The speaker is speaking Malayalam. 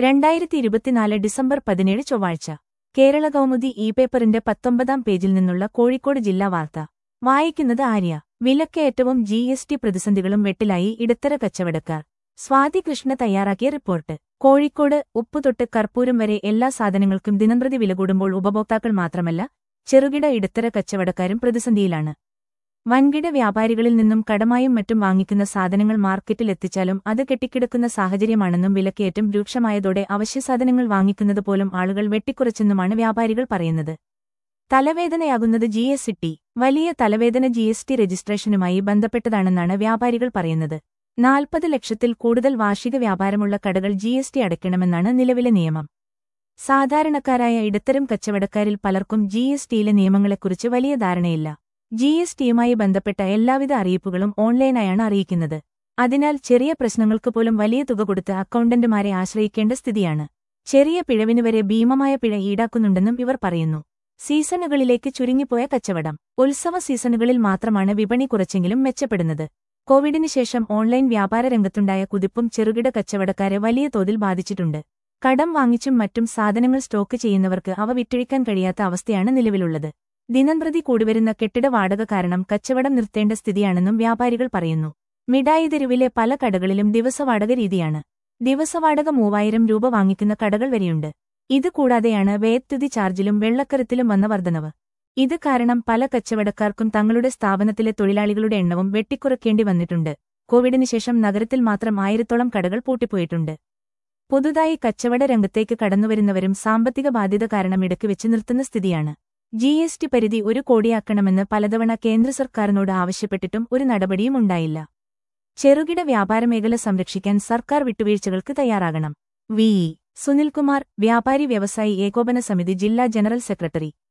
രണ്ടായിരത്തി ഇരുപത്തിനാല് ഡിസംബർ പതിനേഴ് ചൊവ്വാഴ്ച കേരള കൗമുദി ഇ പേപ്പറിന്റെ പത്തൊമ്പതാം പേജിൽ നിന്നുള്ള കോഴിക്കോട് ജില്ലാ വാർത്ത വായിക്കുന്നത് ആര്യ വിലക്കയറ്റവും ജി എസ് ടി പ്രതിസന്ധികളും വെട്ടിലായി ഇടത്തര കച്ചവടക്കാർ സ്വാതി കൃഷ്ണ തയ്യാറാക്കിയ റിപ്പോർട്ട് കോഴിക്കോട് ഉപ്പുതൊട്ട് കർപ്പൂരം വരെ എല്ലാ സാധനങ്ങൾക്കും ദിനംപ്രതി വില കൂടുമ്പോൾ ഉപഭോക്താക്കൾ മാത്രമല്ല ചെറുകിട ഇടത്തര കച്ചവടക്കാരും പ്രതിസന്ധിയിലാണ് വൻകിട വ്യാപാരികളിൽ നിന്നും കടമായും മറ്റും വാങ്ങിക്കുന്ന സാധനങ്ങൾ മാർക്കറ്റിൽ എത്തിച്ചാലും അത് കെട്ടിക്കിടക്കുന്ന സാഹചര്യമാണെന്നും വിലക്കയറ്റം രൂക്ഷമായതോടെ അവശ്യസാധനങ്ങൾ വാങ്ങിക്കുന്നത് പോലും ആളുകൾ വെട്ടിക്കുറച്ചെന്നുമാണ് വ്യാപാരികൾ പറയുന്നത് തലവേദനയാകുന്നത് ജി എസ് ടി വലിയ തലവേദന ജി എസ് ടി രജിസ്ട്രേഷനുമായി ബന്ധപ്പെട്ടതാണെന്നാണ് വ്യാപാരികൾ പറയുന്നത് നാൽപ്പത് ലക്ഷത്തിൽ കൂടുതൽ വാർഷിക വ്യാപാരമുള്ള കടകൾ ജി എസ് ടി അടയ്ക്കണമെന്നാണ് നിലവിലെ നിയമം സാധാരണക്കാരായ ഇടത്തരം കച്ചവടക്കാരിൽ പലർക്കും ജി എസ് ടിയിലെ നിയമങ്ങളെക്കുറിച്ച് വലിയ ധാരണയില്ല ജി എസ് ടിയുമായി ബന്ധപ്പെട്ട എല്ലാവിധ അറിയിപ്പുകളും ഓൺലൈനായാണ് അറിയിക്കുന്നത് അതിനാൽ ചെറിയ പ്രശ്നങ്ങൾക്ക് പോലും വലിയ തുക കൊടുത്ത് അക്കൗണ്ടന്റുമാരെ ആശ്രയിക്കേണ്ട സ്ഥിതിയാണ് ചെറിയ പിഴവിന് വരെ ഭീമമായ പിഴ ഈടാക്കുന്നുണ്ടെന്നും ഇവർ പറയുന്നു സീസണുകളിലേക്ക് ചുരുങ്ങിപ്പോയ കച്ചവടം ഉത്സവ സീസണുകളിൽ മാത്രമാണ് വിപണി കുറച്ചെങ്കിലും മെച്ചപ്പെടുന്നത് കോവിഡിന് ശേഷം ഓൺലൈൻ വ്യാപാര രംഗത്തുണ്ടായ കുതിപ്പും ചെറുകിട കച്ചവടക്കാരെ വലിയ തോതിൽ ബാധിച്ചിട്ടുണ്ട് കടം വാങ്ങിച്ചും മറ്റും സാധനങ്ങൾ സ്റ്റോക്ക് ചെയ്യുന്നവർക്ക് അവ വിറ്റഴിക്കാൻ കഴിയാത്ത അവസ്ഥയാണ് നിലവിലുള്ളത് ദിനംപ്രതി കൂടിവരുന്ന കെട്ടിട വാടക കാരണം കച്ചവടം നിർത്തേണ്ട സ്ഥിതിയാണെന്നും വ്യാപാരികൾ പറയുന്നു മിഠായി തെരുവിലെ പല കടകളിലും ദിവസവാടക രീതിയാണ് ദിവസവാടക മൂവായിരം രൂപ വാങ്ങിക്കുന്ന കടകൾ വരെയുണ്ട് ഇത് കൂടാതെയാണ് വേത്തുതി ചാർജിലും വെള്ളക്കരത്തിലും വന്ന വർധനവ് ഇത് കാരണം പല കച്ചവടക്കാർക്കും തങ്ങളുടെ സ്ഥാപനത്തിലെ തൊഴിലാളികളുടെ എണ്ണവും വെട്ടിക്കുറയ്ക്കേണ്ടി വന്നിട്ടുണ്ട് കോവിഡിന് ശേഷം നഗരത്തിൽ മാത്രം ആയിരത്തോളം കടകൾ പൂട്ടിപ്പോയിട്ടുണ്ട് പുതുതായി കച്ചവട രംഗത്തേക്ക് കടന്നുവരുന്നവരും സാമ്പത്തിക ബാധ്യത കാരണം ഇടയ്ക്ക് വെച്ച് നിർത്തുന്ന സ്ഥിതിയാണ് ജി എസ് ടി പരിധി ഒരു കോടിയാക്കണമെന്ന് പലതവണ കേന്ദ്ര സർക്കാരിനോട് ആവശ്യപ്പെട്ടിട്ടും ഒരു നടപടിയും ഉണ്ടായില്ല ചെറുകിട വ്യാപാരമേഖല സംരക്ഷിക്കാൻ സർക്കാർ വിട്ടുവീഴ്ചകൾക്ക് തയ്യാറാകണം വി ഇ സുനിൽകുമാർ വ്യാപാരി വ്യവസായി ഏകോപന സമിതി ജില്ലാ ജനറൽ സെക്രട്ടറി